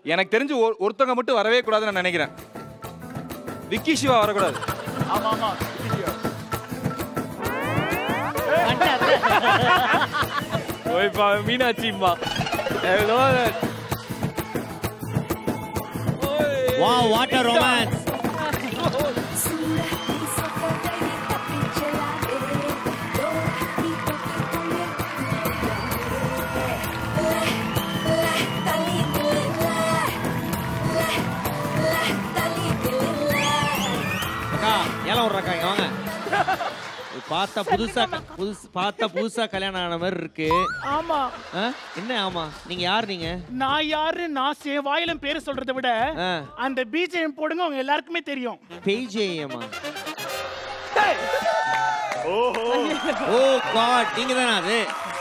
எனக்கு தெரிஞ்சு ஒரு- ஒருத்தவங்க மட்டும் வரவே கூடாதுன்னு நான் நினைக்கிறேன் விக்கி சிவா வரக்கூடாது ஆமா ஆமா ஓய்ப்பா மீனாட்சிம்மா எவ்வளோ வா வாட் அ ரொமான்ஸ் அக்கா ஏலம் விட்றக்கா இங்க வாங்க இது பார்த்தா புதுசா புதுசு பார்த்தா புதுசா கல்யாணம் ஆன மாதிரி இருக்கு ஆமா ஆ? என்ன ஆமா நீங்க யார் நீங்க நான் யாரு நான் சே வாயிலும் பேரு சொல்றதை விட ஆ. அந்த பிஜிஎம் போடுங்க அவங்க எல்லாருக்குமே தெரியும் பேஜேயம்மா ஓ காட் நீங்க தானே அது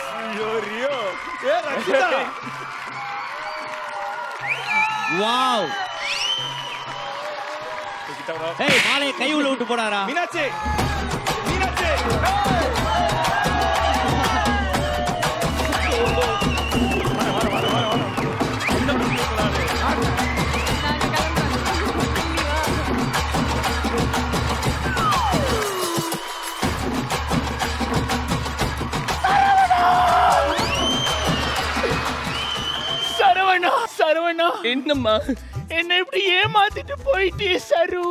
வாவ் ஏய் மாலையை கை உள்ள விட்டு போடாரா மீனாட்சி மீனாட்சி சரவணா சரவணா என்னம்மா என்ன இப்படி ஏமாத்திட்டு போயிட்டே சரு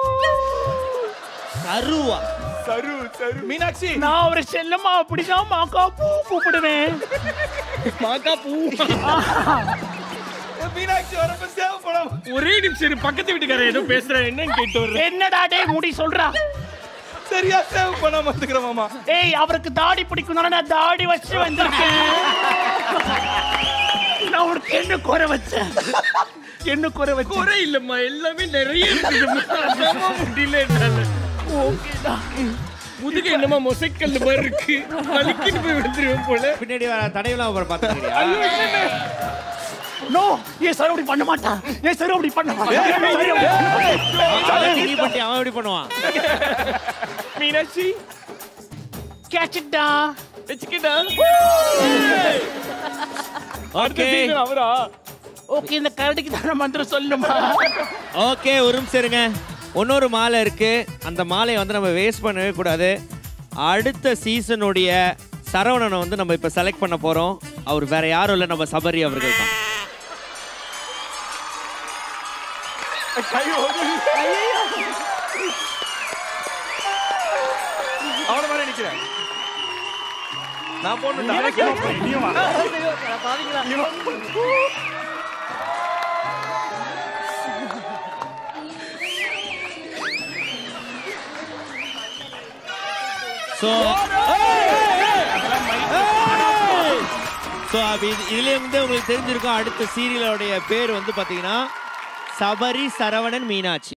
சருவா சரு சரு மீனாட்சி நான் அவரை செல்லமா அப்படிதான் மாக்கா பூ கூப்பிடுவேன் மாக்கா பூ மீனாட்சி வரப்ப சேவ் படம் ஒரே நிமிஷம் இரு, பக்கத்து வீட்டுக்காரர் ஏதோ பேசுறேன் என்னன்னு கேட்டு வர்றேன் என்னடா டேய் முடி சொல்றா சரியா சேவ் பண்ணாம வந்துக்கிறேன் மாமா ஏய் அவருக்கு தாடி பிடிக்கும் தானே நான் தாடி வச்சு வந்திருக்கேன் நான் உனக்கு என்ன குறை வச்சேன் என்ன குறை வச்சேன் குறை இல்லம்மா எல்லாமே நிறைய இருக்குதும்மா அதாம்மா முடியல என்னால ஓகேடா முதுகு என்னமா மொசைக்கல் மாதிரி இருக்கு வலிக்கிட்டு போய் வந்துருவேன் போல பின்னாடி வர தடையெல்லாம் அப்புறம் பார்த்துக்கிறியா நோ ஏன் சார் அப்படி பண்ண மாட்டான் ஏன் சார் அப்படி பண்ண மாட்டான் சரி, அப்படி பண்ண மாட்டான். அவன் நீ பண்ணி அவன் எப்படி பண்ணுவான் மீனாட்சி Catch it டா வச்சுக்கிட்டா ஓகே அவரா ஓகே இந்த கரடிக்கு தான மந்திரம் சொல்லணுமா ஓகே ஒரு நிமிஷம் இருங்க இன்னொரு மாலை இருக்கு அந்த மாலையை வந்து நம்ம வேஸ்ட் பண்ணவே கூடாது அடுத்த சீசனுடைய சரவணனை வந்து நம்ம இப்போ செலக்ட் பண்ண போறோம் அவர் வேற யாரும் இல்லை நம்ம சபரி அவர்கள் தான் அவன மாதிரி நிக்கிறேன் நான் போட்டுட்டேன் ஸோ ஸோ அப்போ இது இதுலேயே வந்து உங்களுக்கு தெரிஞ்சிருக்கும் அடுத்த சீரியலோடைய பேர் வந்து பார்த்தீங்கன்னா சபரி சரவணன் மீனாட்சி